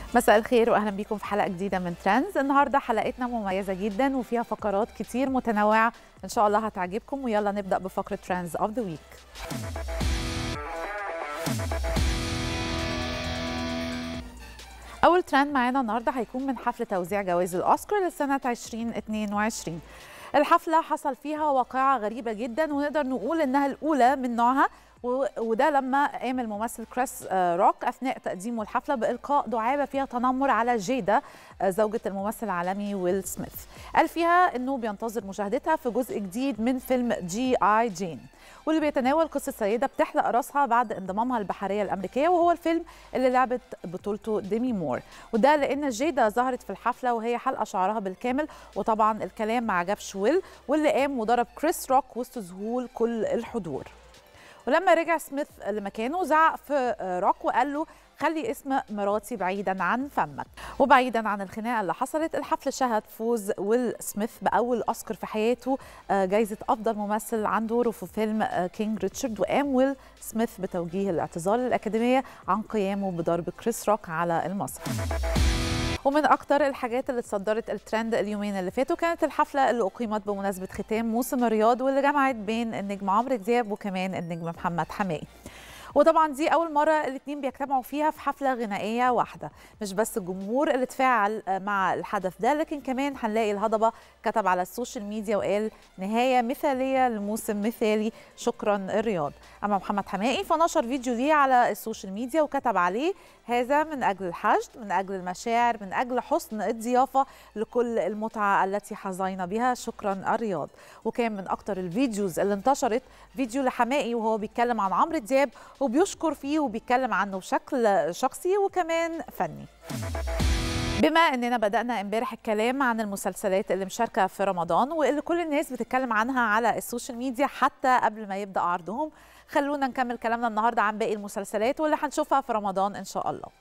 مساء الخير واهلا بيكم في حلقه جديده من ترندز النهارده حلقتنا مميزه جدا وفيها فقرات كتير متنوعه ان شاء الله هتعجبكم ويلا نبدا بفقره ترندز اوف ذا ويك اول ترند معانا النهارده هيكون من حفل توزيع جوائز الاوسكار لسنه 2022 الحفله حصل فيها واقعه غريبه جدا ونقدر نقول انها الاولى من نوعها وده لما قام الممثل كريس روك اثناء تقديمه الحفله بالقاء دعابه فيها تنمر على جيدا زوجة الممثل العالمي ويل سميث قال فيها انه بينتظر مشاهدتها في جزء جديد من فيلم جي اي جين واللي بيتناول قصه سيده بتحلق راسها بعد انضمامها البحريه الامريكيه وهو الفيلم اللي لعبت بطولته ديمي مور وده لان جيدا ظهرت في الحفله وهي حلقه شعرها بالكامل وطبعا الكلام ما عجبش ويل واللي قام وضرب كريس روك وسط ذهول كل الحضور ولما رجع سميث لمكانه زعق في روك وقال له خلي اسم مراتي بعيدا عن فمك وبعيدا عن الخناقه اللي حصلت الحفل شهد فوز ويل سميث باول اوسكار في حياته جائزه افضل ممثل عن دوره في فيلم كينج ريتشارد وقام ويل سميث بتوجيه الاعتذار للاكاديميه عن قيامه بضرب كريس روك على المسرح ومن اكتر الحاجات اللي اتصدرت الترند اليومين اللي فاتوا كانت الحفله اللي اقيمت بمناسبه ختام موسم الرياض واللي جمعت بين النجم عمرو دياب وكمان النجم محمد حماقي وطبعا دي اول مره الاثنين بيجتمعوا فيها في حفله غنائيه واحده مش بس الجمهور اللي تفاعل مع الحدث ده لكن كمان هنلاقي الهضبه كتب على السوشيال ميديا وقال نهايه مثاليه لموسم مثالي شكرا الرياض اما محمد حماقي فنشر فيديو ليه على السوشيال ميديا وكتب عليه هذا من اجل الحشد من اجل المشاعر من اجل حسن الضيافه لكل المتعه التي حظينا بها شكرا الرياض وكان من اكتر الفيديوز اللي انتشرت فيديو لحماقي وهو بيتكلم عن عمرو دياب وبيشكر فيه وبيتكلم عنه بشكل شخصي وكمان فني بما اننا بدانا امبارح الكلام عن المسلسلات اللي مشاركه في رمضان واللي كل الناس بتتكلم عنها على السوشيال ميديا حتى قبل ما يبدا عرضهم خلونا نكمل كلامنا النهارده عن باقي المسلسلات واللي هنشوفها في رمضان ان شاء الله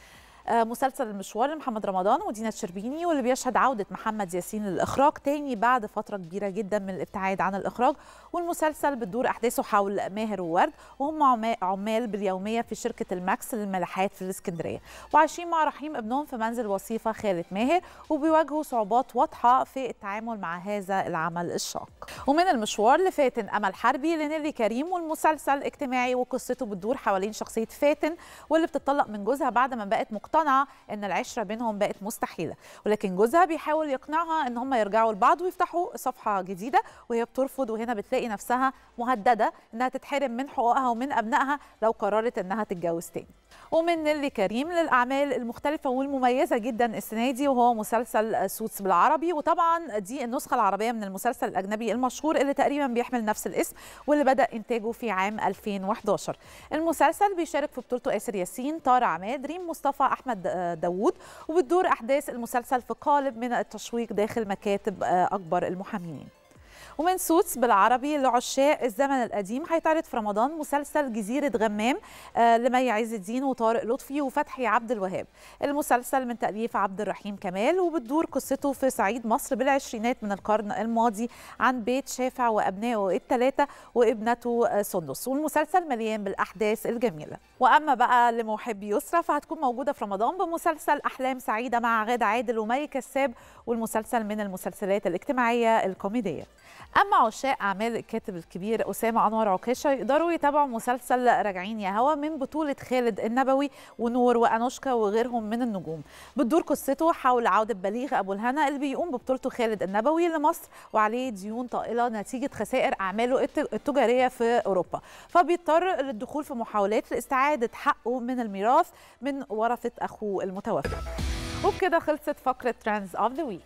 مسلسل المشوار لمحمد رمضان ودينا الشربيني واللي بيشهد عودة محمد ياسين للإخراج تاني بعد فترة كبيرة جدا من الابتعاد عن الإخراج والمسلسل بتدور أحداثه حول ماهر وورد وهم عمال باليومية في شركة الماكس للملاحات في الإسكندرية وعايشين مع رحيم ابنهم في منزل وصيفة خالة ماهر وبيواجهوا صعوبات واضحة في التعامل مع هذا العمل الشاق ومن المشوار لفاتن أمل حربي لنيلي كريم والمسلسل اجتماعي وقصته بتدور حوالين شخصية فاتن واللي بتطلق من جوزها بعد ما بقت مقتنعه ان العشره بينهم بقت مستحيله ولكن جوزها بيحاول يقنعها ان هم يرجعوا لبعض ويفتحوا صفحه جديده وهي بترفض وهنا بتلاقي نفسها مهدده انها تتحرم من حقوقها ومن ابنائها لو قررت انها تتجوز تاني ومن نيلي كريم للاعمال المختلفه والمميزه جدا السنه دي وهو مسلسل سوتس بالعربي وطبعا دي النسخه العربيه من المسلسل الاجنبي المشهور اللي تقريبا بيحمل نفس الاسم واللي بدا انتاجه في عام 2011 المسلسل بيشارك في بطولته آسر ياسين طارق عماد ريم مصطفى احمد داوود وبتدور احداث المسلسل في قالب من التشويق داخل مكاتب اكبر المحامين ومن سوتس بالعربي لعشاق الزمن القديم هيتعرض في رمضان مسلسل جزيرة غمام آه لمي عز الدين وطارق لطفي وفتحي عبد الوهاب المسلسل من تأليف عبد الرحيم كمال وبتدور قصته في صعيد مصر بالعشرينات من القرن الماضي عن بيت شافع وأبنائه الثلاثة وابنته آه سندس والمسلسل مليان بالأحداث الجميلة وأما بقى لمحبي يسرى فهتكون موجودة في رمضان بمسلسل أحلام سعيدة مع غادة عادل ومي كساب والمسلسل من المسلسلات الاجتماعية الكوميدية اما عشاق اعمال الكاتب الكبير اسامه انور عكاشه يقدروا يتابعوا مسلسل راجعين يا هوا من بطوله خالد النبوي ونور وانوشكا وغيرهم من النجوم بتدور قصته حول عوده بليغ ابو الهنا اللي بيقوم ببطولته خالد النبوي لمصر وعليه ديون طائله نتيجه خسائر اعماله التجاريه في اوروبا فبيضطر للدخول في محاولات لاستعاده حقه من الميراث من ورثه اخوه المتوفى وبكده خلصت فقره ترانز اوف ذا ويك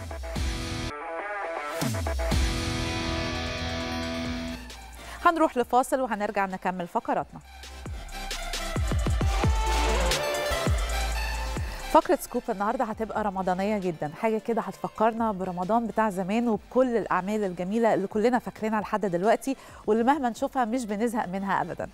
هنروح لفاصل وهنرجع نكمل فقراتنا فقرة سكوب النهاردة هتبقى رمضانية جدا حاجة كده هتفكرنا برمضان بتاع زمان وبكل الأعمال الجميلة اللي كلنا فاكرينها لحد دلوقتي واللي مهما نشوفها مش بنزهق منها أبدا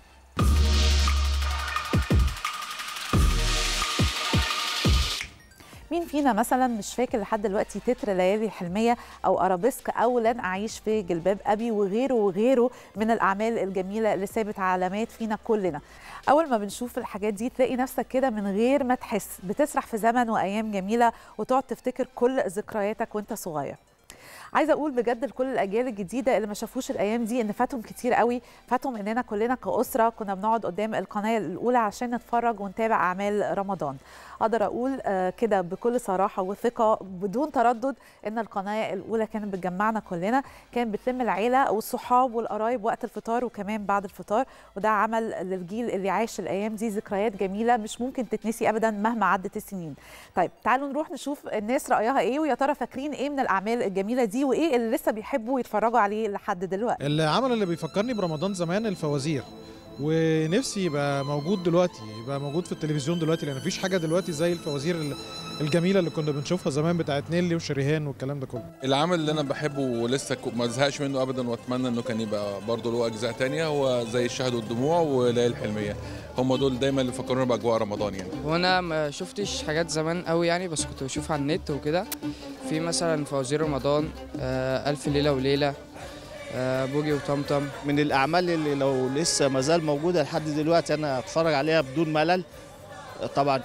مين فينا مثلا مش فاكر لحد دلوقتي تتر ليالي الحلميه او ارابيسك او لن اعيش في جلباب ابي وغيره وغيره من الاعمال الجميله اللي سابت علامات فينا كلنا اول ما بنشوف الحاجات دي تلاقي نفسك كده من غير ما تحس بتسرح في زمن وايام جميله وتقعد تفتكر كل ذكرياتك وانت صغير عايزه اقول بجد لكل الاجيال الجديده اللي ما شافوش الايام دي ان فاتهم كتير قوي فاتهم اننا كلنا كاسره كنا بنقعد قدام القناه الاولى عشان نتفرج ونتابع اعمال رمضان اقدر اقول كده بكل صراحه وثقه بدون تردد ان القناه الاولى كانت بتجمعنا كلنا كانت بتلم العيله والصحاب والقرايب وقت الفطار وكمان بعد الفطار وده عمل للجيل اللي عاش الايام دي ذكريات جميله مش ممكن تتنسي ابدا مهما عدت السنين طيب تعالوا نروح نشوف الناس رايها ايه ويا ترى فاكرين ايه من الاعمال الجميله دي وايه اللي لسه بيحبوا يتفرجوا عليه لحد دلوقتي العمل اللي بيفكرني برمضان زمان الفوازير ونفسي يبقى موجود دلوقتي يبقى موجود في التلفزيون دلوقتي لان مفيش حاجه دلوقتي زي الفوازير الجميله اللي كنا بنشوفها زمان بتاعت نيلي وشريهان والكلام ده كله العمل اللي انا بحبه ولسه ما زهقش منه ابدا واتمنى انه كان يبقى برضه له اجزاء تانية هو زي الشهد والدموع وليالي الحلميه هم دول دايما اللي فكرونا باجواء رمضان يعني وانا ما شفتش حاجات زمان قوي يعني بس كنت بشوف على النت وكده في مثلا فوازير رمضان آه الف ليله وليله بوجي وطمطم من الاعمال اللي لو لسه ما زال موجوده لحد دلوقتي انا اتفرج عليها بدون ملل طبعا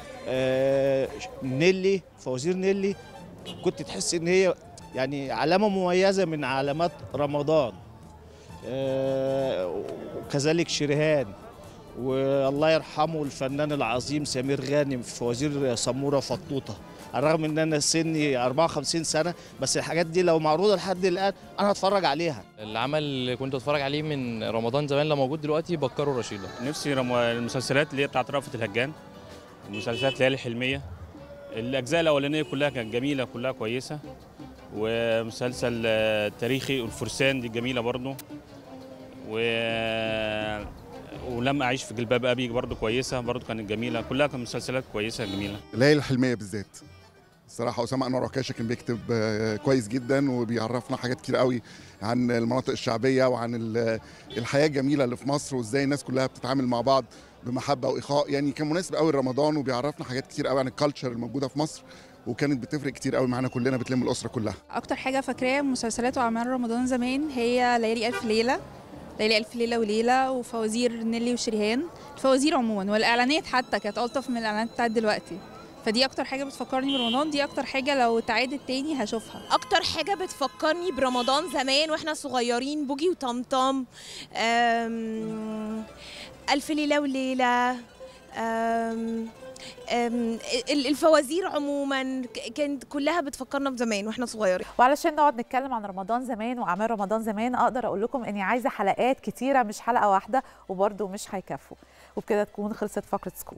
نيلي فوازير نيلي كنت تحس ان هي يعني علامه مميزه من علامات رمضان وكذلك شريهان والله يرحمه الفنان العظيم سمير غانم في فوازير سموره فطوطه على الرغم ان انا سني 54 سنه بس الحاجات دي لو معروضه لحد الان انا هتفرج عليها العمل اللي كنت اتفرج عليه من رمضان زمان لو موجود دلوقتي بكره رشيده نفسي رم... المسلسلات اللي هي بتاعت رأفت الهجان ومسلسلات ليالي الحلميه الاجزاء الاولانيه كلها كانت جميله كلها كويسه ومسلسل تاريخي الفرسان دي جميله برضه و ولما اعيش في جلباب ابي برضه كويسه برضه كانت جميله كلها كانت مسلسلات كويسه جميله ليالي الحلميه بالذات الصراحه اسامه انور عكاشه كان بيكتب كويس جدا وبيعرفنا حاجات كتير قوي عن المناطق الشعبيه وعن الحياه الجميله اللي في مصر وازاي الناس كلها بتتعامل مع بعض بمحبه واخاء يعني كان مناسب قوي لرمضان وبيعرفنا حاجات كتير قوي عن الكالتشر الموجوده في مصر وكانت بتفرق كتير قوي معانا كلنا بتلم الاسره كلها اكتر حاجه فاكراها مسلسلات واعمال رمضان زمان هي ليالي الف ليله ليالي الف ليله وليله وفوازير نيلي وشريهان الفوازير عموما والاعلانات حتى كانت الطف من الاعلانات بتاعت دلوقتي فدي اكتر حاجه بتفكرني برمضان دي اكتر حاجه لو اتعادت تاني هشوفها اكتر حاجه بتفكرني برمضان زمان واحنا صغيرين بوجي وطمطم الف ليله وليله الفوازير عموما كانت كلها بتفكرنا بزمان واحنا صغيرين وعلشان نقعد نتكلم عن رمضان زمان واعمال رمضان زمان اقدر اقول لكم اني عايزه حلقات كتيره مش حلقه واحده وبرده مش هيكفوا وبكده تكون خلصت فقره سكوب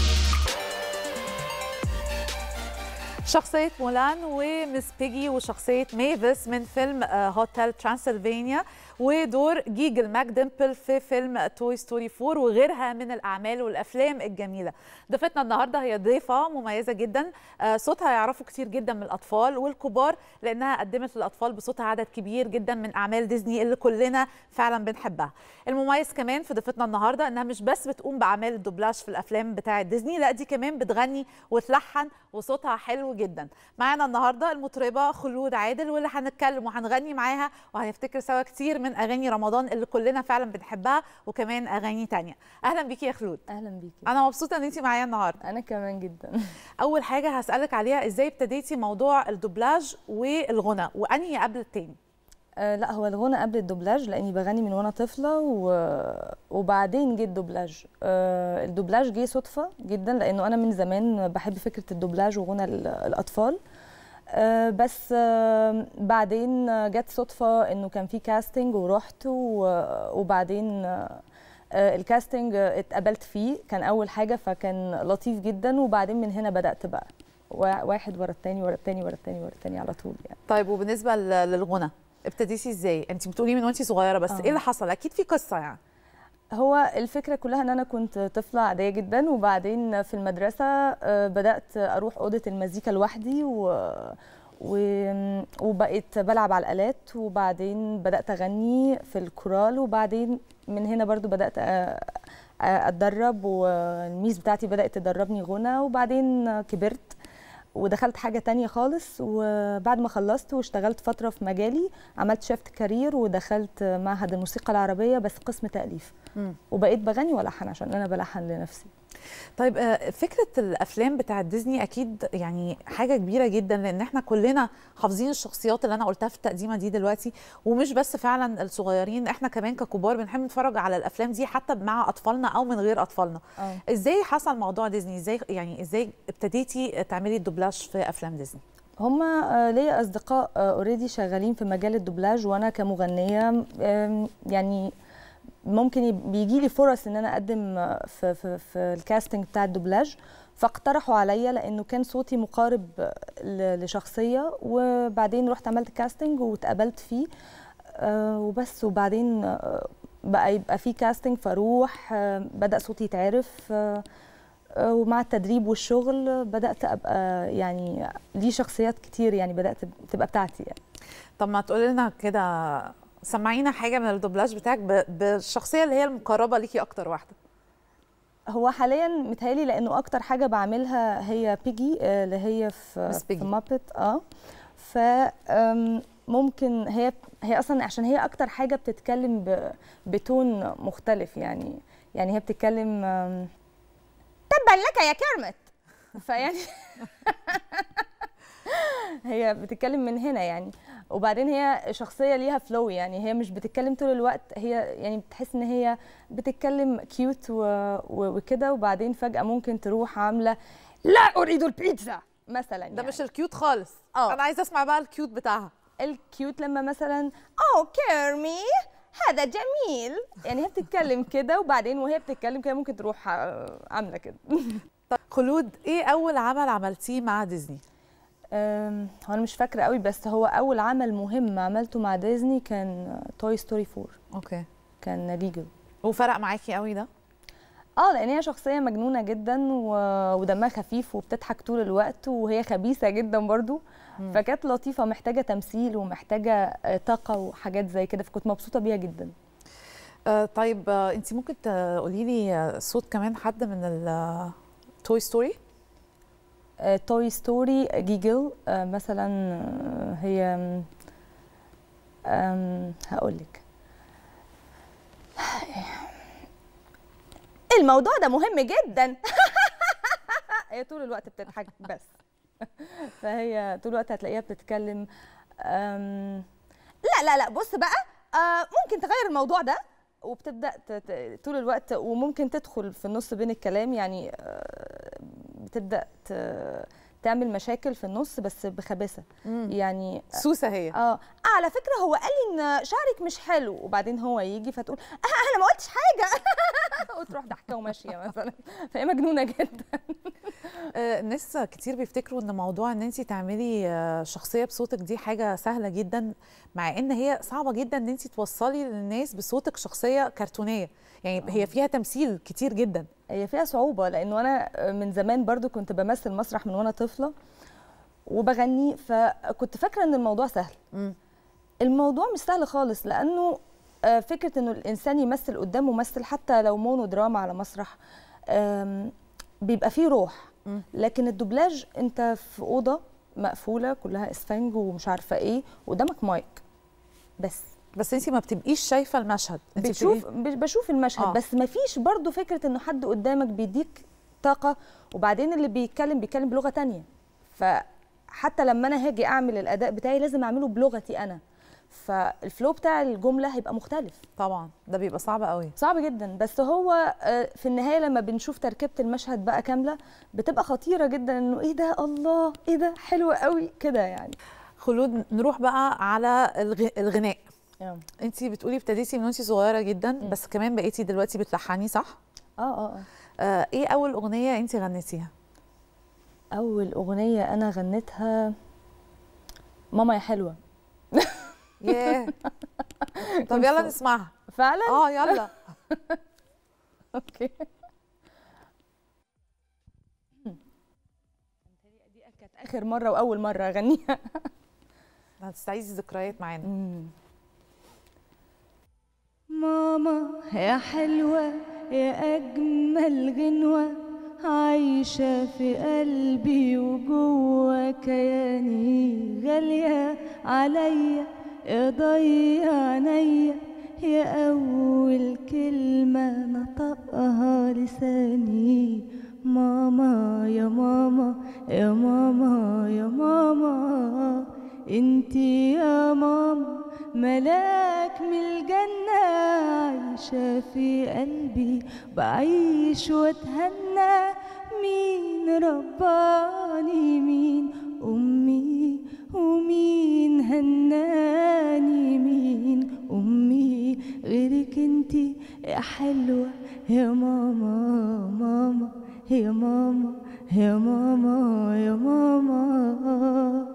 شخصية مولان ومس بيجي وشخصية ميفيس من فيلم هوتيل ترانسلفانيا ودور جيجل ماك ديمبل في فيلم توي ستوري 4 وغيرها من الأعمال والأفلام الجميلة ضيفتنا النهاردة هي ضيفة مميزة جدا صوتها يعرفوا كتير جدا من الأطفال والكبار لأنها قدمت للأطفال بصوتها عدد كبير جدا من أعمال ديزني اللي كلنا فعلا بنحبها المميز كمان في ضيفتنا النهاردة أنها مش بس بتقوم بأعمال الدوبلاج في الأفلام بتاعة ديزني لا دي كمان بتغني وتلحن وصوتها حلو جدا معانا النهارده المطربه خلود عادل واللي هنتكلم وهنغني معاها وهنفتكر سوا كتير من اغاني رمضان اللي كلنا فعلا بنحبها وكمان اغاني تانية اهلا بيكي يا خلود اهلا بيكي انا مبسوطه ان انت معايا النهارده انا كمان جدا اول حاجه هسالك عليها ازاي ابتديتي موضوع الدوبلاج والغنى وانهي قبل التاني آه لا هو الغنى قبل الدوبلاج لاني بغني من وانا طفله و... وبعدين جه الدوبلاج آه الدوبلاج جه صدفه جدا لانه انا من زمان بحب فكره الدوبلاج وغنى الاطفال آه بس آه بعدين جت صدفه انه كان في كاستنج ورحت وبعدين آه الكاستنج اتقبلت فيه كان اول حاجه فكان لطيف جدا وبعدين من هنا بدات بقى واحد ورا الثاني ورا الثاني ورا الثاني ورا الثاني على طول يعني طيب وبالنسبه للغنى ابتديتي ازاي انت بتقولي من وانت صغيره بس ايه اللي حصل اكيد في قصه يعني هو الفكره كلها ان انا كنت طفله عاديه جدا وبعدين في المدرسه بدات اروح اوضه المزيكا لوحدي و... و... وبقيت بلعب على الالات وبعدين بدات اغني في الكورال وبعدين من هنا برضو بدات اتدرب والميس بتاعتي بدات تدربني غنى وبعدين كبرت ودخلت حاجة تانية خالص وبعد ما خلصت واشتغلت فترة في مجالي عملت شيفت كارير ودخلت معهد الموسيقى العربية بس قسم تأليف مم. وبقيت بغني والحن عشان انا بلحن لنفسي طيب آه، فكرة الأفلام بتاعت ديزني أكيد يعني حاجة كبيرة جدا لأن احنا كلنا حافظين الشخصيات اللي أنا قلتها في التقديمة دي دلوقتي ومش بس فعلا الصغيرين احنا كمان ككبار بنحب نتفرج على الأفلام دي حتى مع أطفالنا أو من غير أطفالنا اه ازاي حصل موضوع ديزني ازاي يعني ازاي ابتديتي تعملي الدوبلاج في أفلام ديزني هما آه، ليا اصدقاء اوريدي شغالين في مجال الدوبلاج وانا كمغنيه آم، يعني ممكن بيجي لي فرص ان انا اقدم آه، في في في الكاستنج بتاع الدوبلاج فاقترحوا عليا لانه كان صوتي مقارب آه، ل- لشخصيه وبعدين رحت عملت كاستنج واتقبلت فيه آه، وبس وبعدين آه، بقى يبقى في كاستنج فاروح آه، بدا صوتي يتعرف آه، آه، ومع التدريب والشغل بدات ابقى يعني لي شخصيات كتير يعني بدات تبقى بتاعتي يعني طب ما تقولي لنا كده سمعينا حاجة من الدوبلاج بتاعك ب- بالشخصية اللي هي المقربة ليكي أكتر واحدة هو حاليا متهيألي لانه اكتر حاجه بعملها هي بيجي آه، اللي هي في مس بيجي. في مابت اه ف آم، ممكن هي هي اصلا عشان هي اكتر حاجه بتتكلم ب- بتون مختلف يعني يعني هي بتتكلم آم، تبا لك يا كرمت فيعني هي بتتكلم من هنا يعني وبعدين هي شخصيه ليها فلو يعني هي مش بتتكلم طول الوقت هي يعني بتحس ان هي بتتكلم كيوت و... و... وكده وبعدين فجاه ممكن تروح عامله لا اريد البيتزا مثلا ده يعني. مش الكيوت خالص اه أنا عايزة أسمع بقى الكيوت بتاعها الكيوت لما مثلا اوه كيرمي هذا جميل يعني هي بتتكلم كده وبعدين وهي بتتكلم كده ممكن تروح آه، عامله كده طب خلود إيه أول عمل عملتيه مع ديزني؟ أم، هو انا مش فاكره قوي بس هو اول عمل مهم عملته مع ديزني كان توي ستوري 4 أوكي كان ليجل وفرق معاكي قوي ده؟ اه لان هي شخصيه مجنونه جدا و... ودمها خفيف وبتضحك طول الوقت وهي خبيثه جدا برضو مم. فكانت لطيفه محتاجه تمثيل ومحتاجه آه، طاقه وحاجات زي كده فكنت مبسوطه بيها جدا آه طيب آه انت ممكن تقولي لي آه، صوت كمان حد من التوي ستوري توي ستوري جيجل آه، مثلا آه، هي هقول لك الموضوع ده مهم جدا هي طول الوقت بتضحك بس فهي طول الوقت هتلاقيها بتتكلم أم، لا لا لا بص بقى آه، ممكن تغير الموضوع ده وبتبدا ت- ت- طول الوقت وممكن تدخل في النص بين الكلام يعني آه، بتبدا ت- تعمل مشاكل في النص بس بخباثه يعني سوسه هي اه على فكره هو قال لي ان شعرك مش حلو وبعدين هو يجي فتقول آه انا ما قلتش حاجه وتروح ضحكه وماشيه مثلا فهي مجنونه جدا آه، ناس كتير بيفتكروا ان موضوع ان انت تعملي آه، شخصيه بصوتك دي حاجه سهله جدا مع ان هي صعبه جدا ان انت توصلي للناس بصوتك شخصيه كرتونيه يعني هي فيها تمثيل كتير جدا هي فيها صعوبه لانه انا من زمان برضو كنت بمثل مسرح من وانا طفله وبغني فكنت فاكره ان الموضوع سهل مم. الموضوع مش سهل خالص لانه آه، فكره انه الانسان يمثل قدام ممثل حتى لو مونو دراما على مسرح آم، بيبقى فيه روح مم. لكن الدوبلاج انت في اوضه مقفوله كلها اسفنج ومش عارفه ايه وقدامك مايك بس بس انت ما بتبقيش شايفه المشهد انت بتشوف بتبقي- ب- بشوف المشهد آه. آه. بس ما فيش برضو فكره انه حد قدامك بيديك طاقه وبعدين اللي بيتكلم بيتكلم بلغه تانية فحتى لما انا هاجي اعمل الاداء بتاعي لازم اعمله بلغتي انا فالفلو بتاع الجمله هيبقى مختلف طبعا ده بيبقى صعب قوي صعب جدا بس هو آه، في النهايه لما بنشوف تركيبه المشهد بقى كامله بتبقى خطيره جدا انه ايه ده الله ايه ده حلو قوي كده يعني خلود نروح بقى على الغ... الغناء اه انت بتقولي ابتديتي من وانت صغيره جدا بس كمان بقيتي دلوقتي بتلحني صح اه اه آه ايه اول اغنيه انت غنيتيها اول اغنيه انا غنيتها ماما يا حلوه ياه طب يلا نسمعها فعلا اه يلا اوكي دي كانت اخر مره واول مره اغنيها هتستعيدي ذكريات معانا ماما يا حلوة يا أجمل غنوة عايشة في قلبي وجوه كياني غالية عليا يا ضيع عينيا يا أول كلمة نطقها لساني ماما يا ماما يا ماما يا ماما انتي يا ماما ملاك من الجنة عايشة في قلبي بعيش واتهنى مين رباني مين أمي ومين هناني مين أمي غيرك انتي يا حلوة يا ماما ماما يا ماما يا ماما يا ماما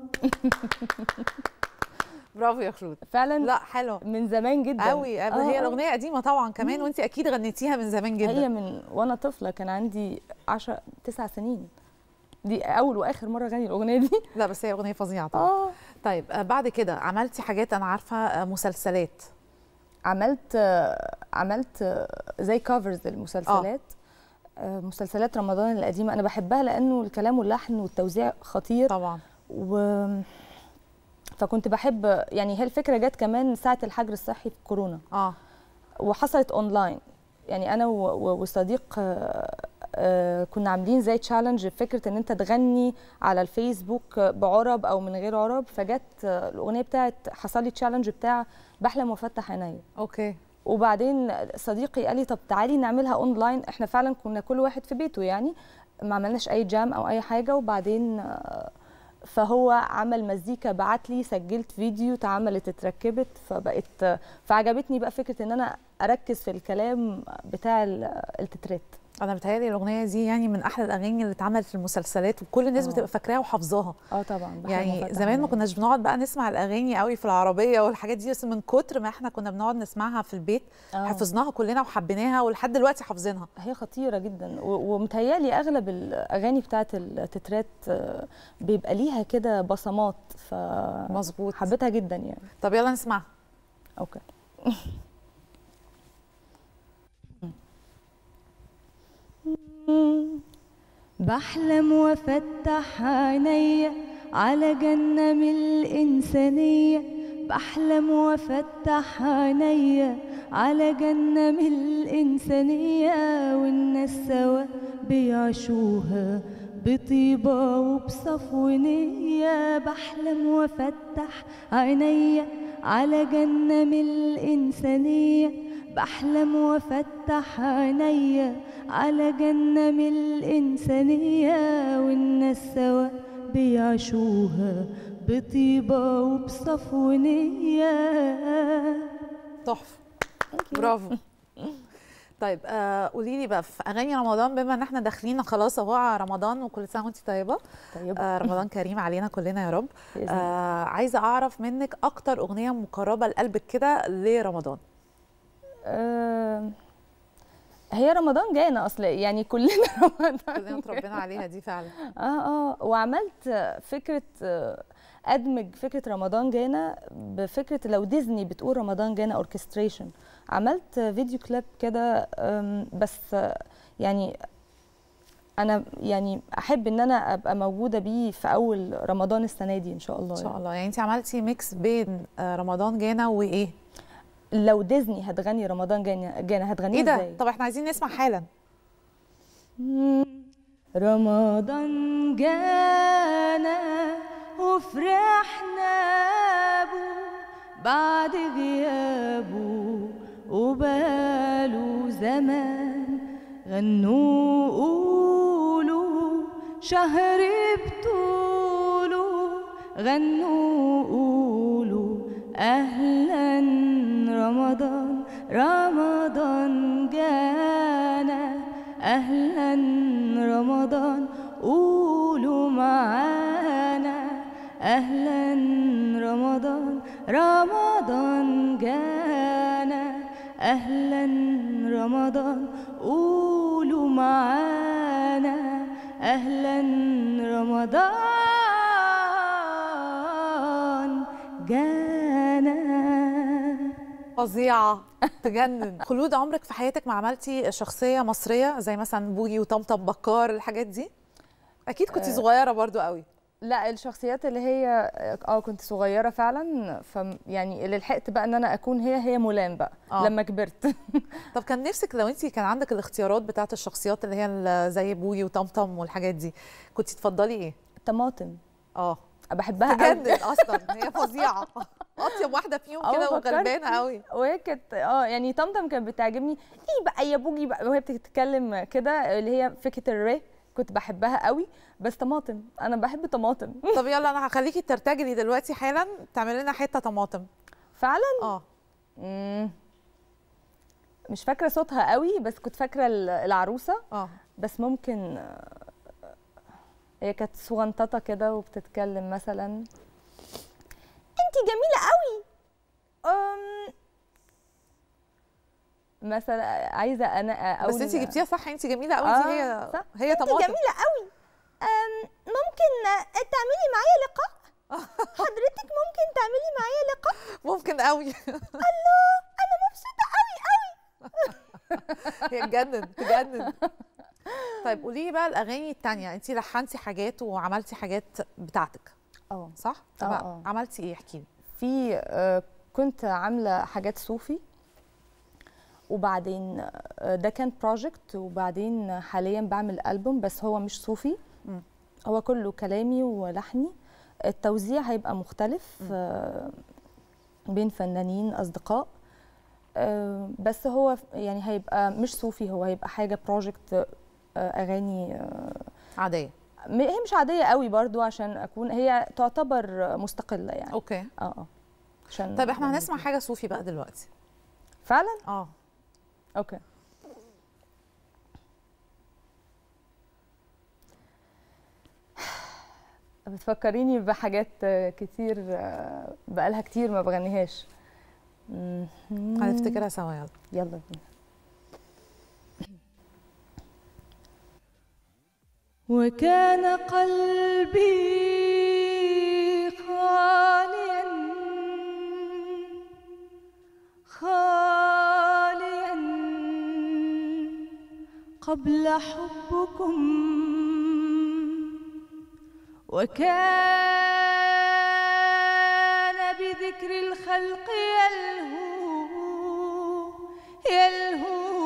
برافو يا خلود فعلا لا حلو من زمان جدا قوي آه، هي آه. الاغنيه قديمه طبعا كمان وانت اكيد غنيتيها من زمان جدا هي من وانا طفله كان عندي 10 9 سنين دي اول واخر مره اغني الاغنيه دي لا بس هي اغنيه فظيعه طبعا اه طيب آه، بعد كده عملتي حاجات انا عارفه آه، مسلسلات عملت آه، عملت آه، زي كفرز للمسلسلات آه، مسلسلات رمضان القديمه انا بحبها لانه الكلام واللحن والتوزيع خطير طبعا و فكنت بحب يعني هي الفكره جت كمان ساعه الحجر الصحي في كورونا اه وحصلت اونلاين يعني انا و- و- وصديق آه، آه، كنا عاملين زي تشالنج فكره ان انت تغني على الفيسبوك بعرب او من غير عرب فجت آه، الاغنيه بتاعت حصل لي تشالنج بتاع بحلم وافتح عينيا اوكي وبعدين صديقي قال لي طب تعالي نعملها اونلاين احنا فعلا كنا كل واحد في بيته يعني ما عملناش اي جام او اي حاجه وبعدين آه، فهو عمل مزيكا بعت لي سجلت فيديو اتعملت اتركبت فبقت فعجبتني بقى فكره ان انا اركز في الكلام بتاع ال- التترات انا بتهيألي الاغنيه دي يعني من احلى الاغاني اللي اتعملت في المسلسلات وكل الناس آه. بتبقى فاكراها وحافظاها اه طبعا بحب يعني أفتح زمان ما عينيا. كناش بنقعد بقى نسمع الاغاني قوي في العربيه والحاجات دي بس من كتر ما احنا كنا بنقعد نسمعها في البيت آه. حفظناها كلنا وحبيناها ولحد دلوقتي حافظينها هي خطيره جدا و- ومتهيألي اغلب الاغاني بتاعت التترات آه، بيبقى ليها كده بصمات ف مظبوط حبيتها جدا يعني طب يلا نسمعها اوكي بحلم وافتح عينيا على جنة من الإنسانية بحلم وافتح عينيا على جنة من الإنسانية والناس سوا بيعيشوها بطيبة وبصفو نية بحلم وافتح عينيا على جنة من الإنسانية بحلم وافتح عينيا على جنة من الإنسانية والناس سوا بيعيشوها بطيبة وبصفو نية تحفه برافو طيب آه قولي لي بقى في اغاني رمضان بما ان احنا داخلين خلاص اهو على رمضان وكل سنه وانت طيبه طيب آه رمضان كريم علينا كلنا يا رب بإذن الله. آه عايزه اعرف منك اكتر اغنيه مقربه لقلبك كده لرمضان آه، هي رمضان جانا اصلا يعني كلنا رمضان كلنا اتربينا عليها دي فعلا اه اه وعملت فكره آه، ادمج فكره رمضان جانا بفكره لو ديزني بتقول رمضان جانا اوركستريشن عملت فيديو كليب كده آم، بس آه، يعني انا يعني احب ان انا ابقى موجوده بيه في اول رمضان السنه دي ان شاء الله ان شاء يعني. الله يعني انت عملتي ميكس بين آه رمضان جانا وايه لو ديزني هتغني رمضان جانا جانا هتغنيه ايه ده ازاي طب احنا عايزين نسمع حالا رمضان جانا وفرحنا بو بعد غيابه وباله زمان غنوا قولوا شهر بطوله غنوا قولوا أهلا رمضان رمضان جانا أهلا رمضان قولوا معانا أهلا رمضان رمضان جانا أهلا رمضان قولوا معانا أهلا رمضان جانا فظيعه تجنن خلود عمرك في حياتك ما عملتي شخصيه مصريه زي مثلا بوجي وطمطم بكار الحاجات دي اكيد كنت آه. صغيره برضو قوي لا الشخصيات اللي هي اه كنت صغيره فعلا ف يعني اللي لحقت بقى ان انا اكون هي هي مولان بقى آه. آه. لما كبرت طب كان نفسك لو انت كان عندك الاختيارات بتاعت الشخصيات اللي هي ال- زي بوجي وطمطم والحاجات دي كنت تفضلي ايه طماطم اه بحبها قوي تجنن اصلا هي فظيعه اطيب واحده فيهم آه، كده فكرت وغلبانه قوي وهي كانت اه يعني طمطم كانت بتعجبني ايه بقى يا بوجي بقى وهي بتتكلم كده اللي هي فكره الري كنت بحبها قوي بس طماطم انا بحب طماطم طب يلا انا هخليكي ترتجلي دلوقتي حالا تعملي لنا حته طماطم فعلا اه مم. مش فاكره صوتها قوي بس كنت فاكره ال- العروسه اه بس ممكن آه، هي كانت صغنططه كده وبتتكلم مثلا انت جميله قوي أم... مثلا عايزه انا اقول بس انت جبتيها صح انت جميله قوي آه، دي هي صح. هي انت طماطم جميله قوي أم... ممكن تعملي معايا لقاء حضرتك ممكن تعملي معايا لقاء ممكن قوي الله انا مبسوطه قوي قوي هي تجنن تجنن طيب قولي لي بقى الاغاني التانية انت لحنتي حاجات وعملتي حاجات بتاعتك اه صح طب آه، آه. عملتي ايه احكي لي في آه، كنت عامله حاجات صوفي وبعدين آه، ده كان بروجكت وبعدين حاليا بعمل ألبوم بس هو مش صوفي مم. هو كله كلامي ولحني التوزيع هيبقى مختلف آه، بين فنانين أصدقاء آه، بس هو ف- يعني هيبقى مش صوفي هو هيبقى حاجة بروجكت أغاني آه، عاديه م- هي مش عادية قوي برضو عشان أكون هي تعتبر مستقلة يعني اوكي اه اه عشان طيب احنا هنسمع حاجه صوفي بقى دلوقتي فعلا اه اوكي بتفكريني بحاجات آه، كتير آه، بقالها كتير ما بغنيهاش مم. هنفتكرها سوا يلا يلا بينا وكان قلبي خاليا خاليا قبل حبكم وكان بذكر الخلق يلهو يلهو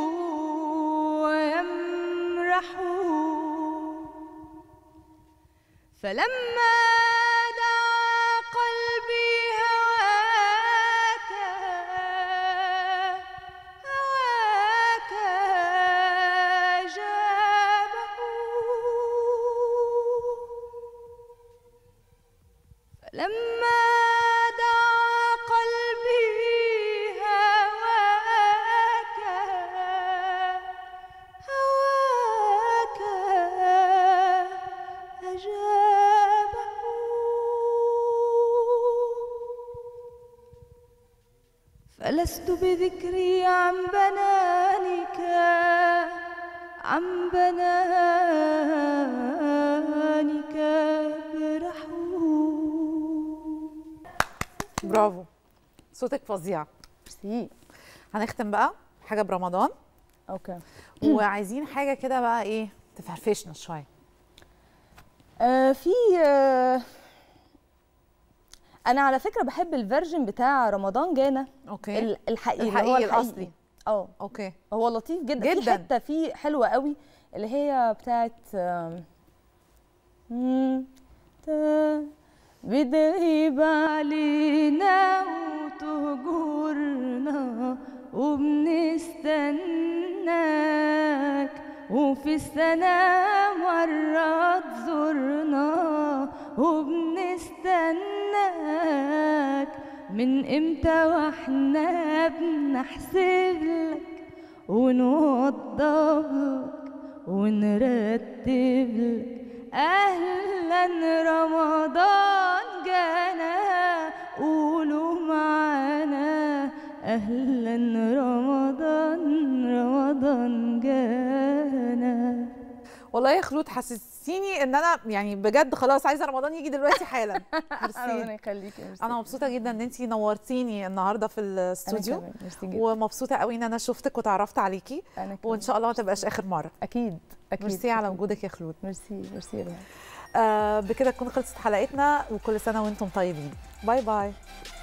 ويمرح فلما دعا قلبي هواك هواك جابه فلما دعا قلبي هواك هواك أجابه فلست بذكري عن بنانك عن بنانك برحو برافو صوتك فظيع ميرسي هنختم بقى حاجه برمضان اوكي وعايزين حاجه كده بقى ايه تفرفشنا شويه آه في آه انا على فكره بحب الفيرجن بتاع رمضان جانا اوكي ال- الحقيقي اللي الحقيقي هو الحقيقي. الأصلي. اه اوكي هو لطيف جدا, في جداً. حته فيه حلوه قوي اللي هي بتاعت آم، مم، تا- بتغيب علينا وتهجرنا وبنستناك وفي السنة مرة تزورنا وبنستناك من امتى واحنا بنحسب لك ونوضب لك ونرتب لك اهلا رمضان جانا قولوا معانا اهلا رمضان رمضان جانا والله يا خلود حسستيني ان انا يعني بجد خلاص عايزه رمضان يجي دلوقتي حالا ربنا ميرسي يخليكي ميرسي انا مبسوطه جدا ان انت نورتيني النهارده في أنا الاستوديو كمان، ميرسي جدا ومبسوطه قوي ان انا شفتك وتعرفت عليكي انا كمان وان شاء الله ما تبقاش اخر مره اكيد اكيد ميرسي على أكيد. وجودك يا خلود ميرسي ميرسي يا رنا. آه بكده تكون خلصت حلقتنا وكل سنه وانتم طيبين باي باي